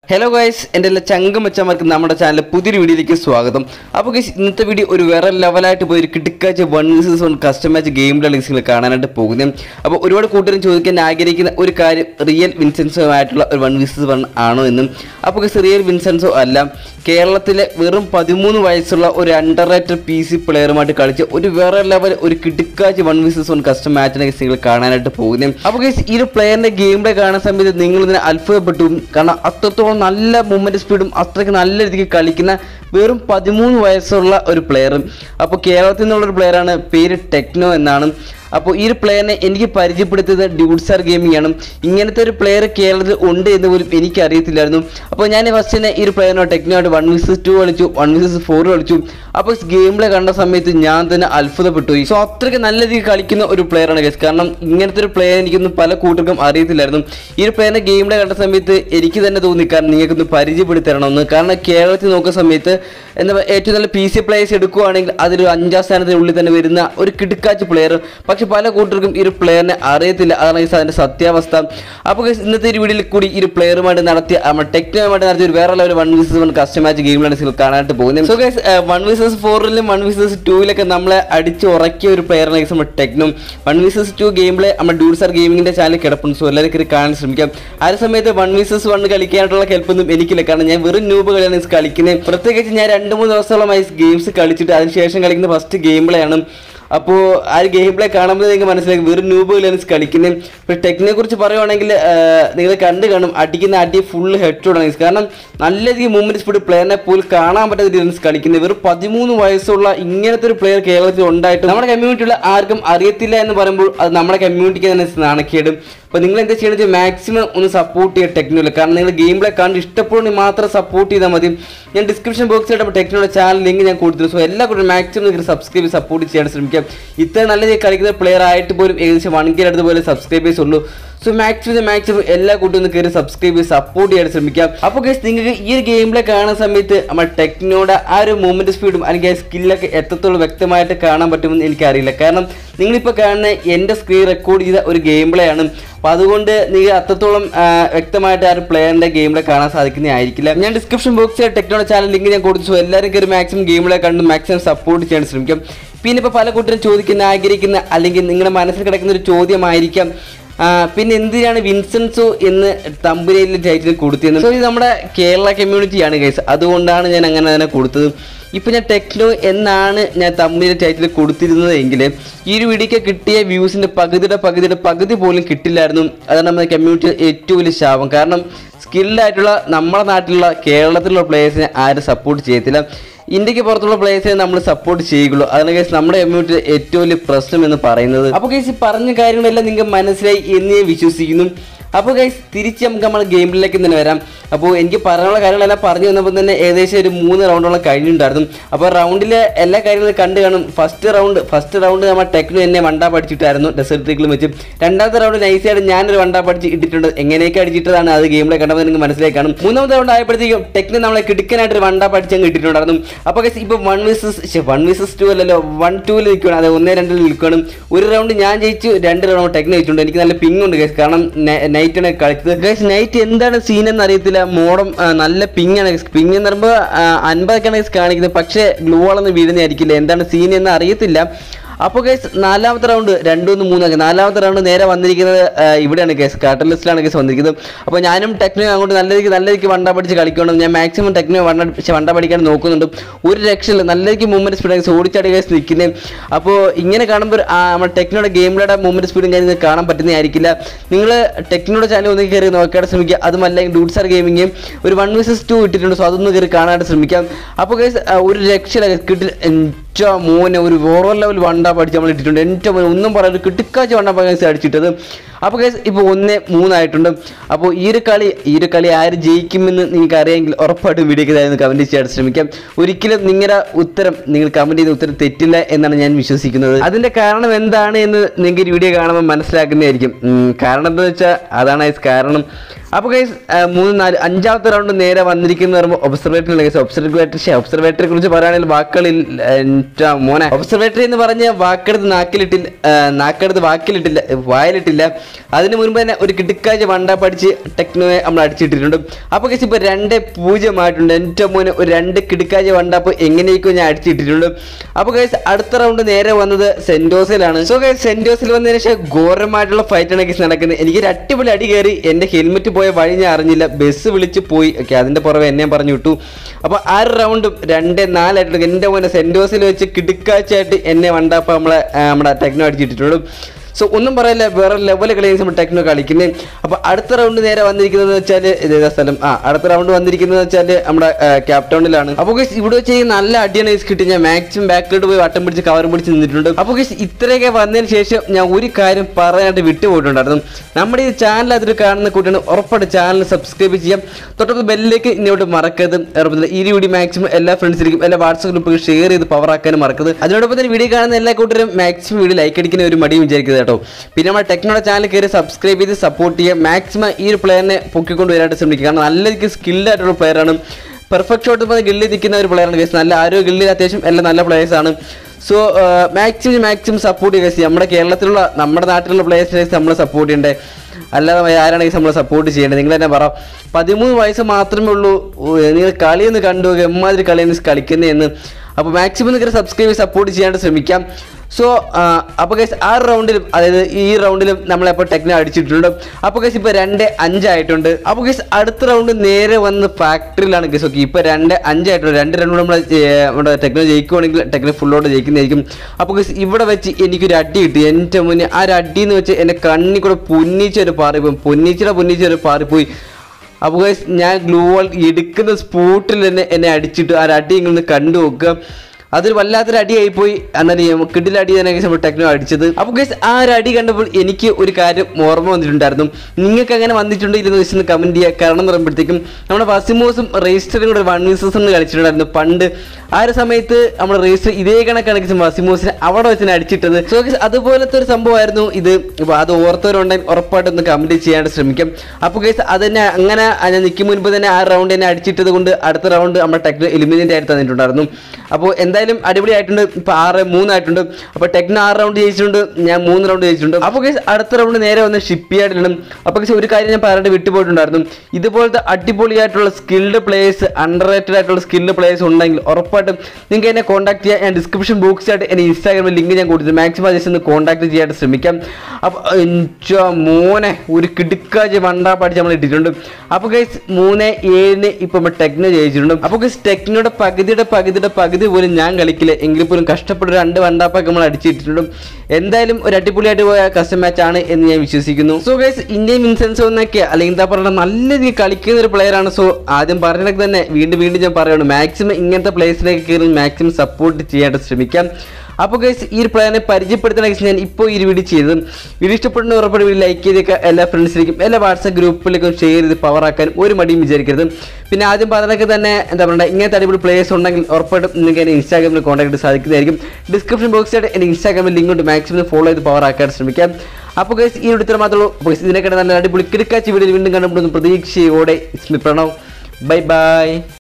Hello guys എൻ്റെ എല്ലാ ചങ്കമച്ചന്മാർക്ക് നമ്മുടെ ചാനലിൽ പുതിയൊരു വീഡിയോയിലേക്ക് സ്വാഗതം അപ്പോൾ ഗൈസ് ഇന്നത്തെ വീഡിയോ ഒരു വേറെ ലെവലായിട്ട് പോയി ഒരു കിട്ടിക്കാച്ച one versus one customize game ലിങ്സുകൾ കാണാനായിട്ട് പോകുന്നത് അപ്പോൾ ഒരുപാട് കൂട്ടരും ചോദിക്കാൻ ആഗ്രഹിക്കുന്ന ഒരു കാര്യം റിയൽ വിൻസെൻസോ ആയിട്ടുള്ള ഒരു വൺ വിസസ് വൺ ആണോ എന്നും അപ്പോൾ ഗൈസ് റിയൽ വിൻസെൻസോ അല്ല കേരളത്തിലെ വെറും പതിമൂന്ന് വയസ്സുള്ള ഒരു അണ്ടർ റേറ്റഡ് പി സി പ്ലെയറുമായിട്ട് കളിച്ച് ഒരു വേറെ ലെവൽ ഒരു കിട്ടിക്കാച്ച് വൺ വിസസ് വൺ കസ്റ്റം മാച്ചിനെ ഗൈസ് നിങ്ങൾ കാണാനായിട്ട് പോകുന്നത് അപ്പോൾ ഗൈസ് ഈ ഒരു പ്ലെയറിൻ്റെ ഗെയിം പ്ലേ കാണുന്ന സമയത്ത് നിങ്ങൾ ഇതിനെ അത്ഭുതപ്പെട്ടു കാരണം അത്രത്തോളം നല്ല മൂവ്മെൻറ്റ് സ്പീഡും അത്രയ്ക്ക് നല്ല രീതിക്ക് കളിക്കുന്ന വെറും പതിമൂന്ന് വയസ്സുള്ള ഒരു പ്ലെയർ അപ്പോൾ കേരളത്തിൽ നിന്നുള്ള ഒരു പ്ലെയറാണ് പേര് ടെക്നോ എന്നാണ് അപ്പോൾ ഈ ഒരു പ്ലെയറിനെ എനിക്ക് പരിചയപ്പെടുത്തിയത് ഡ്യൂഡ്സാർ ഗെയിമിംഗ് ആണ് ഇങ്ങനത്തെ ഒരു പ്ലെയർ കേരളത്തിൽ ഉണ്ട് എന്ന് പോലും എനിക്ക് അറിയത്തില്ലായിരുന്നു അപ്പോൾ ഞാൻ ഫസ്റ്റ് തന്നെ ഈ ഒരു പ്ലെയറിനോ ടെക്നോ ആയിട്ട് വൺ വിസസ് ടു കളിച്ചു വൺ വിസസ് ഫോർ കളിച്ചു അപ്പോൾ ഗെയിമിലെ കണ്ട സമയത്ത് ഞാൻ തന്നെ അത്ഭുതപ്പെട്ടു പോയി സോ അത്രയ്ക്ക് നല്ല രീതിയിൽ കളിക്കുന്ന ഒരു പ്ലെയറാണ് ഗസ് കാരണം ഇങ്ങനത്തെ ഒരു പ്ലെയർ എനിക്കൊന്നും പല കൂട്ടർക്കും അറിയത്തില്ലായിരുന്നു ഈ ഒരു പ്ലെയറിനെ ഗെയിമിലെ കണ്ട സമയത്ത് എനിക്ക് തന്നെ തോന്നി കാരണം നിങ്ങൾക്കൊന്ന് പരിചയപ്പെടുത്തി തരണമെന്ന് കാരണം കേരളത്തിൽ നോക്കുന്ന സമയത്ത് എന്താ പറയുക ഏറ്റവും നല്ല പി സി പ്ലേയേഴ്സ് എടുക്കുകയാണെങ്കിൽ അതിലൊരു അഞ്ചാം സ്ഥാനത്തിനുള്ളിൽ തന്നെ വരുന്ന ഒരു കിടുക്കാച്ച് പ്ലെയർ പക്ഷെ പല കൂട്ടർക്കും ഈ ഒരു പ്ലെയറിനെ അറിയത്തില്ല അതാണ് guys അതിൻ്റെ സത്യാവസ്ഥ അപ്പോൾ guys ഇന്നത്തെ ഒരു വീഡിയോയിൽ കൂടി ഈ ഒരു പ്ലെയറുമായിട്ട് നടത്തിയ നമ്മുടെ ടെക്നോയുമായിട്ട് നടത്തിയ ഒരു വേറെ level one versus one customize ഗെയിമിലാണ് നിങ്ങൾ കാണാനായിട്ട് പോകുന്നത് സോ ഗൈസ് വൺ വിസസ് ഫോറിലും വൺ വിസസ് ടൂവിലൊക്കെ നമ്മളെ അടിച്ച് ഉറക്കിയ ഒരു പ്ലെയറാണ് ഗൈസ് നമ്മുടെ ടെക്നോ വൺ വിസസ് ടു ഗെയിമിലെ നമ്മുടെ ഡ്യൂഡ്സർ ഗെയിമിങ്ങിൻ്റെ ചാനൽ കിടപ്പുണ്ട് സോ എല്ലാവരും കയറി കാണാൻ ശ്രമിക്കാം ആ ഒരു സമയത്ത് വൺ വിസസ് വൺ കളിക്കാനായിട്ടുള്ള ഹെൽപ്പൊന്നും എനിക്കില്ല കാരണം ഞാൻ വെറും ന്യൂബ് കളിയാണ് guys കളിക്കുന്നത് പ്രത്യേകിച്ച് ഞാൻ രണ്ട് മൂന്ന് ദിവസത്തോളമായി ഗെയിംസ് കളിച്ചിട്ട് അതിനുശേഷം കളിക്കുന്ന ഫസ്റ്റ് ഗെയിമിലെയാണ് അപ്പോൾ ആ ഒരു ഗെയിം പ്ലേ കാണുമ്പോൾ നിങ്ങൾക്ക് മനസ്സിലാക്കും വെറും ന്യൂബുകളാണ് കളിക്കുന്നത് ഇപ്പോൾ ടെക്നിനെ കുറിച്ച് പറയുവാണെങ്കിൽ നിങ്ങൾ കണ്ടു കാണും അടിക്കുന്ന അടി ഫുൾ ഹെഡ് ഷോട്ടാണ് കാരണം നല്ല രീതിയിൽ മൂവ്മെൻറ്റ് സ്പീഡ് പ്ലെയറിനെ പോലും കാണാൻ പറ്റാത്ത രീതിയിൽ കളിക്കുന്നത് വെറും പതിമൂന്ന് വയസ്സുള്ള ഇങ്ങനത്തെ ഒരു പ്ലെയർ കേരളത്തിൽ ഉണ്ടായിട്ട് നമ്മുടെ കമ്മ്യൂണിറ്റിയുള്ള ആർക്കും അറിയത്തില്ല എന്ന് പറയുമ്പോൾ അത് നമ്മുടെ കമ്മ്യൂണിറ്റിക്ക് തന്നെ നാണക്കേടും അപ്പോൾ നിങ്ങൾ എന്താ ചെയ്യണമെന്ന് മാക്സിമം ഒന്ന് സപ്പോർട്ട് ചെയ്യുക ടെക്നോയിൽ കാരണം നിങ്ങൾ ഗെയിം പ്ലേ കണ്ട് ഇഷ്ടപ്പെടുന്നെങ്കിൽ മാത്രം സപ്പോർട്ട് ചെയ്താൽ മതി ഞാൻ ഡിസ്ക്രിപ്ഷൻ ബോക്സിലായിട്ട് ടെക്നോയുടെ ചാനൽ ലിങ്ക് ഞാൻ കൊടുത്തിരുന്നു സോ എല്ലാ കൂട്ടും മാക്സിമം നിങ്ങൾ സബ്സ്ക്രൈബ് സപ്പോർട്ട് ചെയ്യാൻ ശ്രമിക്കാം ഇത്ര നല്ല രീതിയിൽ കളിക്കുന്ന പ്ലെയർ ആയിട്ട് പോലും ഏകദേശം വൺ കെ അടുത്ത് പോലെ സബ്സ്ക്രൈബേഴ്സ് ഉള്ളൂ സോ മാക്സിമം മാക്സിമം എല്ലാ കൂട്ടും ഒന്ന് കയറി സബ്സ്ക്രൈബ് ചെയ്ത് സപ്പോർട്ട് ചെയ്യാൻ ശ്രമിക്കാം അപ്പോൾ ഗൈസ് നിങ്ങൾക്ക് ഈ ഒരു ഗെയിമിലെ കാണുന്ന സമയത്ത് നമ്മുടെ ടെക്നോയുടെ ആ ഒരു മൂവ്മെൻറ്റ് സ്പീഡും അല്ലെങ്കിൽ ആ സ്കില്ലൊക്കെ എത്രത്തോളം വ്യക്തമായിട്ട് കാണാൻ പറ്റുമെന്ന് എനിക്കറിയില്ല കാരണം നിങ്ങളിപ്പോൾ കാണുന്ന എൻ്റെ സ്ക്രീൻ റെക്കോർഡ് ചെയ്ത ഒരു ഗെയിം പ്ലേ ആണ് അപ്പോൾ അതുകൊണ്ട് നിങ്ങൾ അത്രത്തോളം ആ, വ്യക്തമായിട്ട് ആ ഒരു പ്ലെയറിൻ്റെ ഗെയിമിലെ കാണാൻ സാധിക്കുന്നതായിരിക്കില്ല ഞാൻ ഡിസ്ക്രിപ്ഷൻ ബോക്സിൽ ടെക്നോയുടെ ചാനൽ ലിങ്ക് ഞാൻ കൊടുത്തു സോ എല്ലാവരും കയറി മാക്സിമം ഗെയിമിലെ കണ്ട് മാക്സിമം സപ്പോർട്ട് ചെയ്യാൻ ശ്രമിക്കാം പിന്നെ ഇപ്പോൾ പല കൂട്ടരും ചോദിക്കുന്ന ആഗ്രഹിക്കുന്ന അല്ലെങ്കിൽ നിങ്ങളുടെ മനസ്സിൽ കിടക്കുന്ന ഒരു ചോദ്യമായിരിക്കാം ആ, പിന്നെ എന്തിനാണ് വിൻസെൻസോ എന്ന് തമ്പുരയിൽ ടൈറ്റിൽ കൊടുത്തത് സോ ഇത് നമ്മുടെ കേരള കമ്മ്യൂണിറ്റിയാണ് ഗൈസ് അതുകൊണ്ടാണ് ഞാൻ അങ്ങനെ തന്നെ കൊടുത്തത് ഇപ്പം ഞാൻ ടെക്നോ എന്നാണ് ഞാൻ തമ്പുരയിൽ ടൈറ്റിൽ കൊടുത്തിരുന്നത് എങ്കിൽ ഈ ഒരു വീഡിയോക്ക് കിട്ടിയ വ്യൂസിൻ്റെ പകുതിയുടെ പകുതിയുടെ പകുതി പോലും കിട്ടില്ലായിരുന്നു അതാണ് നമ്മുടെ കമ്മ്യൂണിറ്റി ഏറ്റവും വലിയ ശാപം കാരണം സ്കിൽഡായിട്ടുള്ള നമ്മുടെ നാട്ടിലുള്ള കേരളത്തിലുള്ള പ്ലേയേഴ്സിനെ ആരും സപ്പോർട്ട് ചെയ്യത്തില്ല ഇന്ത്യക്ക് പുറത്തുള്ള പ്ലേയേഴ്സിനെ നമ്മൾ സപ്പോർട്ട് ചെയ്യുള്ളൂ അതാണ് കേസ് നമ്മുടെ കമ്മ്യൂണിറ്റി ഏറ്റവും വലിയ പ്രശ്നം എന്ന് പറയുന്നത് അപ്പോൾ കേസ് ഈ പറഞ്ഞ കാര്യങ്ങളെല്ലാം നിങ്ങൾക്ക് മനസ്സിലായി എന്ന് ഞാൻ വിശ്വസിക്കുന്നു അപ്പോൾ ഗൈസ് തിരിച്ച് നമുക്ക് നമ്മൾ ഗെയിമിലേക്ക് തന്നെ വരാം അപ്പോൾ എനിക്ക് പറയാനുള്ള കാര്യങ്ങളെല്ലാം പറഞ്ഞു വന്നപ്പോൾ തന്നെ ഏകദേശം ഒരു മൂന്ന് റൗണ്ടോളം കഴിഞ്ഞിട്ടുണ്ടായിരുന്നു അപ്പോൾ റൗണ്ടിലെ എല്ലാ കാര്യങ്ങളും കണ്ടു കാണും ഫസ്റ്റ് റൗണ്ട് ഫസ്റ്റ് റൗണ്ട് നമ്മൾ ടെക്നോ എന്നെ വണ്ടാ പഠിച്ചിട്ടായിരുന്നു ഡെസേർട്ടിലും വെച്ച് രണ്ടാമത്തെ റൗണ്ട് നൈസായിട്ട് ഞാനൊരു വണ്ടാ പഠിച്ച് ഇട്ടിട്ടുണ്ട് എങ്ങനെയൊക്കെ അടിച്ചിട്ടതാണ് അത് ഗെയിമിലെ കണ്ടപ്പോൾ നിങ്ങൾക്ക് മനസ്സിലായി കാണും മൂന്നാമത്തെ റൗണ്ട് ആയപ്പോഴത്തേക്കും ടെക്നോ നമ്മളെ കിടുക്കനായിട്ട് ഒരു വണ്ടാ പഠിച്ചങ്ങ് ഇട്ടിട്ടുണ്ടായിരുന്നു അപ്പോൾ ഗൈസ് ഇപ്പോൾ one versus one versus two അല്ലല്ലോ വൺ ടൂവിൽ നിൽക്കുകയാണ് അതെ ഒന്നേ രണ്ടിൽ നിൽക്കുകയാണ് ഒരു റൗണ്ട് ഞാൻ ജയിച്ചു രണ്ട് റൗണ്ട് ടെക്നോ ജയിച്ചിട്ടുണ്ട് എനിക്ക് നല്ല പിങ് ഉണ്ട് ഗൈസ് കാരണം നൈറ്റ് ആണ് കളിച്ചത് ഗൈസ് നൈറ്റ് എന്താണ് സീൻ എന്ന് അറിയത്തില്ല മോഡം നല്ല പിങ് ആണ് പിങ് എന്ന് പറയുമ്പോൾ അൻപതൊക്കെയാണ് ഗൈസ് കാണിക്കുന്നത് പക്ഷേ ഗ്ലൂ വളൊന്നും വീഴുന്നതായിരിക്കില്ല എന്താണ് സീൻ എന്ന് അറിയത്തില്ല അപ്പോൾ ഗൈസ് നാലാമത്തെ റൗണ്ട് രണ്ടൊന്ന് മൂന്നൊക്കെ നാലാമത്തെ റൗണ്ട് നേരെ വന്നിരിക്കുന്നത് ആ, ഇവിടെയാണ് ഗൈസ് കാട്ടർ ലിസ്റ്റിലാണ് ഗൈസ് വന്നിരിക്കുന്നത് അപ്പോൾ ഞാനും ടെക്നോ അങ്ങോട്ട് നല്ല രീതിക്ക് നല്ല രീതിക്ക് വണ്ട പഠിച്ച് കളിക്കണം ഞാൻ മാക്സിമം ടെക്നോ വണ്ട പക്ഷേ വണ്ട പഠിക്കാൻ നോക്കുന്നുണ്ട് ഒരു രക്ഷയില്ല നല്ല രീതിക്ക് മൂവ്മെൻറ്റ് സ്പീഡ് ഗൈസ് ഓടിച്ചാടി ഗൈസ് നിൽക്കുന്നത് അപ്പോൾ ഇങ്ങനെ കാണുമ്പോൾ ആ, നമ്മുടെ ടെക്നോയുടെ ഗെയിമിലൂടെ മൂവ്മെൻറ്റ് സ്പീഡും കാര്യം നിങ്ങൾക്ക് കാണാൻ പറ്റുന്നതായിരിക്കില്ല നിങ്ങൾ ടെക്നോയുടെ ചാനൽ ഒന്ന് കയറി നോക്കാൻ ശ്രമിക്കുക അതുമല്ലെങ്കിൽ ഡൂട്ട്സാർ ഗെയിമിങ് ഒരു വൺ വിസസ് ടു ഇട്ടിട്ടുണ്ട് സോ അതൊന്ന് കയറി കാണാനായിട്ട് ശ്രമിക്കാം അപ്പോൾ ഗൈസ് ഒരു രക്ഷയില്ല guys. കിട്ടില്ല എൻ്റെ മോനെ ഒരു ഓറോ ലെവൽ വണ്ട പഠിച്ച് നമ്മൾ ഇട്ടിട്ടുണ്ട് എൻ്റെ മോനെ ഒന്നും പറയാൻ കിട്ടിക്കാച്ച വണ്ട പകസ് അടിച്ചിട്ടത് അപ്പോൾ കേസ് ഇപ്പോൾ ഒന്ന് മൂന്നായിട്ടുണ്ട് അപ്പോൾ ഈ ഒരു കളി ഈ ഒരു കളി ആര് ജയിക്കുമെന്ന് നിങ്ങൾക്ക് അറിയാമെങ്കിൽ ഉറപ്പായിട്ടും വീഡിയോക്ക് താഴെ കമൻറ്റ് ചെയ്യാൻ ശ്രമിക്കാം ഒരിക്കലും നിങ്ങളുടെ ഉത്തരം നിങ്ങൾ കമൻറ്റ് ചെയ്ത ഉത്തരം തെറ്റില്ല എന്നാണ് ഞാൻ വിശ്വസിക്കുന്നത് അതിൻ്റെ കാരണം എന്താണ് എന്ന് നിങ്ങൾക്ക് ഈ വീഡിയോ കാണുമ്പോൾ മനസ്സിലാക്കുന്നതായിരിക്കും ഉം, കാരണം എന്താണെന്ന് വെച്ചാൽ അതാണ് guys കാരണം അപ്പോൾ ഗൈസ് മൂന്ന് നാല് അഞ്ചാമത്തെ റൗണ്ട് നേരെ വന്നിരിക്കുന്ന പറയുമ്പോൾ ഒബ്സർവേറ്ററി ഗൈസ് ഒബ്സർവേറ്ററി ഒബ്സർവേറ്ററിയെ കുറിച്ച് പറയുകയാണെങ്കിൽ വാക്കുകളിൽ മോനെ ഒബ്സർവേറ്ററി എന്ന് പറഞ്ഞ വാക്കെടുത്ത് നാക്കിലിട്ടില്ല ആ, നാക്കെടുത്ത് വാക്കിലിട്ടില്ല വായിലിട്ടില്ല അതിന് മുൻപ് തന്നെ ഒരു കിടുക്കാഴ്ച വണ്ട പഠിച്ച് ടെക്നോയെ നമ്മൾ അടിച്ചിട്ടിട്ടുണ്ട് അപ്പോൾ കേസ് ഇപ്പോൾ രണ്ട് പൂജ്യമായിട്ടുണ്ട് എൻ്റെ മോനെ ഒരു രണ്ട് കിടുക്കാഴ്ച വണ്ടപ്പോൾ എങ്ങനെയൊക്കെ ഞാൻ അടിച്ചിട്ടിട്ടുണ്ട് അപ്പോൾ കേസ് അടുത്ത റൗണ്ട് നേരെ വന്നത് സെൻറ്റോസിലാണ് സോ കേസ് സെൻറ്റോസിൽ വന്നതിന് ശേഷം ഘോരമായിട്ടുള്ള ഫൈറ്റാണ് കേസ് നടക്കുന്നത് എനിക്ക് ഒരു അടിപൊളി അടി കയറി എൻ്റെ ഹെൽമെറ്റ് പോയ വഴി ഞാൻ അറിഞ്ഞില്ല ബസ് വിളിച്ച് പോയി ഓക്കെ അതിൻ്റെ പുറമെ എന്നെ പറഞ്ഞു വിട്ടു അപ്പോൾ ആ ഒരു റൗണ്ടും രണ്ട് നാലായിട്ടുള്ള എൻ്റെ മോനെ സെൻറ്റോസിൽ വെച്ച് കിടുക്കാച്ചായിട്ട് എന്നെ വണ്ടപ്പോൾ നമ്മളെ ആ, നമ്മുടെ ടെക്നോ അടിച്ചിട്ടിട്ടുള്ളൂ സോ ഒന്നും പറയില്ല വേറെ ലെവൽ കളിയാണ് നമ്മൾ ടെക്നോ കളിക്കുന്നത് അപ്പോൾ അടുത്ത റൗണ്ട് നേരെ വന്നിരിക്കുന്നത് വെച്ചാൽ ഇതേതാ സ്ഥലം ആ അടുത്ത റൗണ്ട് വന്നിരിക്കുന്നത് വെച്ചാൽ നമ്മുടെ ക്യാപ്റ്റൗണിലാണ് അപ്പോൾ guys, ഇവിടെ വെച്ച് ഈ നല്ല അടിയാണ് guys കിട്ടി ഞാൻ മാക്സിമം ബാക്കിലോട്ട് പോയി വട്ടം പിടിച്ച് കവർ പിടിച്ച് നിന്നിട്ടുണ്ട് അപ്പോൾ guys, ഇത്രയൊക്കെ വന്നതിന് ശേഷം ഞാൻ ഒരു കാര്യം പറയാനായിട്ട് വിട്ടുപോയിട്ടുണ്ടായിരുന്നു നമ്മുടെ ഈ ചാനൽ അതിൽ കാണുന്ന കൂട്ടിയാണ് ഉറപ്പായിട്ട് ചാനൽ സബ്സ്ക്രൈബ് ചെയ്യാം തൊട്ടടുത്ത ബെല്ലിലേക്ക് ഇങ്ങോട്ട് മറക്കരുത് ഉറപ്പില്ല ഈ വീഡിയോ മാക്സിമം എല്ലാ ഫ്രണ്ട്സിലേക്കും എല്ലാ വാട്സപ്പ് ഗ്രൂപ്പിൽ ഷെയർ ചെയ്ത് പവർ ആക്കാനും മറക്കരുത് അതിനോടൊപ്പം തന്നെ വീഡിയോ കാണുന്ന എല്ലാ കൂട്ടരും മാക്സിമം വീഡിയോ ലൈക്ക് അടിക്കുന്ന ഒരു മടിയും വിചാരിക്കുന്നത് കേട്ടോ പിന്നെ നമ്മുടെ ടെക്നോയുടെ ചാനൽ കയറി സബ്സ്ക്രൈബ് ചെയ്ത് സപ്പോർട്ട് ചെയ്യുക മാക്സിമം ഈ ഒരു പ്ലെയറിനെ പൊക്കിക്കൊണ്ട് വരാനായിട്ട് ശ്രമിക്കുക കാരണം നല്ല രീതിക്ക് സ്കിൽഡ് ആയിട്ടുള്ള പ്ലെയറാണ് പെർഫെക്റ്റ് ഷോട്ട് പോകുന്ന ഗില്ലിൽ നിൽക്കുന്ന ഒരു പ്ലെയറാണ് കേസ് നല്ല ആരോ ഗില്ലിൽ അത്യാവശ്യം എല്ലാം നല്ല പ്ലേയേഴ്സാണ് സോ മാക്സിമം മാക്സിമം സപ്പോർട്ട് ചെയ്യുക guys. നമ്മുടെ കേരളത്തിലുള്ള നമ്മുടെ നാട്ടിലുള്ള പ്ലേയേഴ്സിനെ നമ്മൾ സപ്പോർട്ട് ചെയ്യണ്ടേ അല്ലാതെ വേറെ ആരാണ് നമ്മൾ സപ്പോർട്ട് ചെയ്യേണ്ടത് നിങ്ങൾ തന്നെ പറ പതിമൂന്ന് വയസ്സ് മാത്രമേ ഉള്ളൂ ഓ, നിങ്ങൾ കളിയൊന്ന് കണ്ടു എമ്മാതിരി കളിയാണ് കളിക്കുന്നതെന്ന് അപ്പോൾ മാക്സിമം നിങ്ങൾ സബ്സ്ക്രൈബ് സപ്പോർട്ട് ചെയ്യാണ്ട് ശ്രമിക്കാം സോ അപ്പോൾ ഗൈസ് ആ റൗണ്ടിലും അതായത് ഈ റൗണ്ടിലും നമ്മളപ്പോൾ ടെക്നോ അടിച്ചിട്ടുണ്ട് അപ്പോൾ ഗൈസ് ഇപ്പോൾ രണ്ട് അഞ്ചായിട്ടുണ്ട് അപ്പോൾ ഗൈസ് അടുത്ത റൗണ്ട് നേരെ വന്ന് ഫാക്ടറിയിലാണ് ഗൈസ് ഓക്കെ ഇപ്പോൾ രണ്ട് അഞ്ചായിട്ടുണ്ട് രണ്ട് റൗണ്ട് നമ്മൾ നമ്മുടെ ടെക്നോ ജയിക്കുവാണെങ്കിൽ ടെക്നോ ഫുള്ളോട്ട് ജയിക്കുന്നതായിരിക്കും അപ്പോൾ ഗൈസ് ഇവിടെ വെച്ച് എനിക്കൊരു അടി കിട്ടി എൻ്റെ മുന്നേ ആ ഒരു അടി എന്ന് വെച്ച് എൻ്റെ കണ്ണി കൂടെ പൊന്നിച്ചൊരു പാറിപ്പോയി പൊന്നിച്ചിടെ പൊന്നിച്ചൊരു പാറിപ്പോയി അപ്പോൾ ഗൈസ് ഞാൻ ഗ്ലൂ വാൾ എടുക്കുന്ന സ്പോട്ടിൽ തന്നെ എന്നെ അടിച്ചിട്ട് ആ ഒരു അടി ഇങ്ങനെ കണ്ടു നോക്കുക അതൊരു വല്ലാത്തൊരു അടിയായി പോയി എന്നാലും കിഡിൽ അടി തന്നെ നമ്മൾ ടെക്നോ അടിച്ചത് അപ്പോൾ ഗൈസ് ആ ഒരു അടി കണ്ടപ്പോൾ എനിക്ക് ഒരു കാര്യം ഓർമ്മ വന്നിട്ടുണ്ടായിരുന്നു നിങ്ങൾക്ക് അങ്ങനെ വന്നിട്ടുണ്ടോ ഇല്ലെന്ന് വെച്ചൊന്ന് കമൻറ്റ് ചെയ്യുക കാരണം എന്ന് പറയുമ്പോഴത്തേക്കും നമ്മുടെ വസിമോസും രജിസ്റ്ററും കൂടെ വൺ സീസൺ കളിച്ചിട്ടുണ്ടായിരുന്നു പണ്ട് ആ ഒരു സമയത്ത് നമ്മുടെ രജിസ്റ്റർ ഇതേ കണക്കാണ് വസിമോസിനെ അവിടെ വെച്ച് അടിച്ചിട്ടത് സോ ഗൈസ് അതുപോലത്തെ ഒരു സംഭവമായിരുന്നു ഇത് അപ്പോൾ അത് ഓർത്തവരുണ്ടെങ്കിൽ ഉറപ്പായിട്ടൊന്ന് കമൻറ്റ് ചെയ്യാണ്ട് ശ്രമിക്കാം അപ്പോൾ ഗൈസ് അതന്നെ അങ്ങനെ ഞാൻ നിൽക്കും മുൻപ് തന്നെ ആ റൗണ്ട് തന്നെ അടിച്ചിട്ടത് കൊണ്ട് അടുത്ത റൗണ്ട് നമ്മുടെ ടെക്നോ എലിമിനേറ്റ് ആയിട്ട് തന്നിട്ടുണ്ടായിരുന്നു അപ്പോൾ എന്തായാലും അടിപൊളിയായിട്ടുണ്ട് ഇപ്പോൾ ആറ് മൂന്നായിട്ടുണ്ട് അപ്പോൾ ടെക്നോ ആറ് റൗണ്ട് ജയിച്ചിട്ടുണ്ട് ഞാൻ മൂന്ന് റൗണ്ട് ജയിച്ചിട്ടുണ്ട് അപ്പോൾ ഗൈസ് അടുത്ത റൗണ്ട് നേരെ വന്ന് ഷിപ്പ് യാർഡിലാണ് അപ്പോൾ ഗൈസ് ഒരു കാര്യം ഞാൻ പറയാണ്ട് വിട്ടുപോയിട്ടുണ്ടായിരുന്നു ഇതുപോലത്തെ അടിപൊളിയായിട്ടുള്ള സ്കിൽഡ് പ്ലേയേഴ്സ് അണ്ടർ റേറ്റഡ് ആയിട്ടുള്ള സ്കിൽഡ് പ്ലേയേഴ്സ് ഉണ്ടെങ്കിൽ ഉറപ്പായിട്ടും നിങ്ങൾക്ക് എന്നെ കോൺടാക്ട് ചെയ്യാൻ ഞാൻ ഡിസ്ക്രിപ്ഷൻ ബോക്സിലായിട്ട് എൻ്റെ ഇൻസ്റ്റാഗ്രാമിൽ ലിങ്ക് ഞാൻ കൊടുത്തു മാക്സിമം ജസ്റ്റ് ഒന്ന് കോൺടാക്ട് ചെയ്യാനായിട്ട് ശ്രമിക്കാം അപ്പോൾ എൻ്റെ മോനെ ഒരു കിടുക്കാജ് വണ്ടാ പഠിച്ച് നമ്മൾ ഇട്ടിട്ടുണ്ട് അപ്പോൾ ഗൈസ് മൂന്ന് ഏഴിന് ഇപ്പോൾ നമ്മൾ ടെക്നോ ജയിച്ചിട്ടുണ്ട് അപ്പോൾ ഗൈസ് ടെക്നോയുടെ പകുതിയുടെ പകുതിയുടെ പകുതി പോലും ഞാൻ കളിക്കില്ല എങ്കിൽ പോലും കഷ്ടപ്പെട്ട് രണ്ട് വണ്ടാപ്പൊക്കെ നമ്മൾ അടിച്ചിട്ടുണ്ട് എന്തായാലും ഒരു അടിപൊളിയായിട്ട് പോയ കസ്റ്റം മാച്ച് ആണ് എന്ന് ഞാൻ വിശ്വസിക്കുന്നു സോ ഗൈസ് ഇന്ത്യൻ വിൻസെൻസ് ഒന്നൊക്കെ അല്ലെങ്കിൽ എന്താ പറയുക നല്ല രീതിയിൽ കളിക്കുന്ന ഒരു player ആണ് സോ ആദ്യം പറഞ്ഞതൊക്കെ തന്നെ വീണ്ടും വീണ്ടും ഞാൻ പറയുന്നു മാക്സിമം ഇങ്ങനത്തെ പ്ലേസിലേക്ക് കയറി മാക്സിമം സപ്പോർട്ട് ചെയ്യാനായിട്ട് ശ്രമിക്കാം അപ്പോൾ ഗൈസ് ഈ ഒരു പ്ലാനെ പരിചയപ്പെടുത്തുന്ന ഗൈസ് ഞാൻ ഇപ്പോൾ ഈ ഒരു വീഡിയോ ചെയ്തത് വീഡിയോ ഇഷ്ടപ്പെടുന്ന ഉറപ്പായിട്ട് വീഡിയോ ലൈക്ക് ചെയ്തേക്കുക എല്ലാ ഫ്രണ്ട്സിലേക്കും എല്ലാ വാട്സാപ്പ് ഗ്രൂപ്പിലേക്കും ഷെയർ ചെയ്ത് പവർ ആക്കാൻ ഒരു മടിയും വിചാരിക്കരുത് പിന്നെ ആദ്യം പറഞ്ഞതൊക്കെ തന്നെ എന്താ പറയുക ഇങ്ങനത്തെ അടിപൊളി പ്ലേയേഴ്സ് ഉണ്ടെങ്കിൽ ഉറപ്പായിട്ടും നിങ്ങൾക്ക് എന്നെ ഇൻസ്റ്റാഗ്രാമിൽ കോൺടാക്ട് സാധിക്കുന്നതായിരിക്കും ഡിസ്ക്രിപ്ഷൻ ബോക്സിലായിട്ട് എൻ്റെ ഇൻസ്റ്റാഗ്രാമിൽ ലിങ്ക് കൊണ്ട് മാക്സിമം ഫോളോ ചെയ്ത് പവർ ആക്കാൻ ശ്രമിക്കാം അപ്പോൾ ഗൈസ് ഈ ഒരു ഇത്ര മാത്രമേ ഉള്ളൂ അപ്പോൾ ഇതിനെക്കാട്ട് നല്ല അടിപൊളി കിടക്കാച്ച വീഡിയോ വീണ്ടും കണ്ടുപിടുന്ന പ്രതീക്ഷയോടെ സ്മി പ്രണവ് ബൈ ബൈ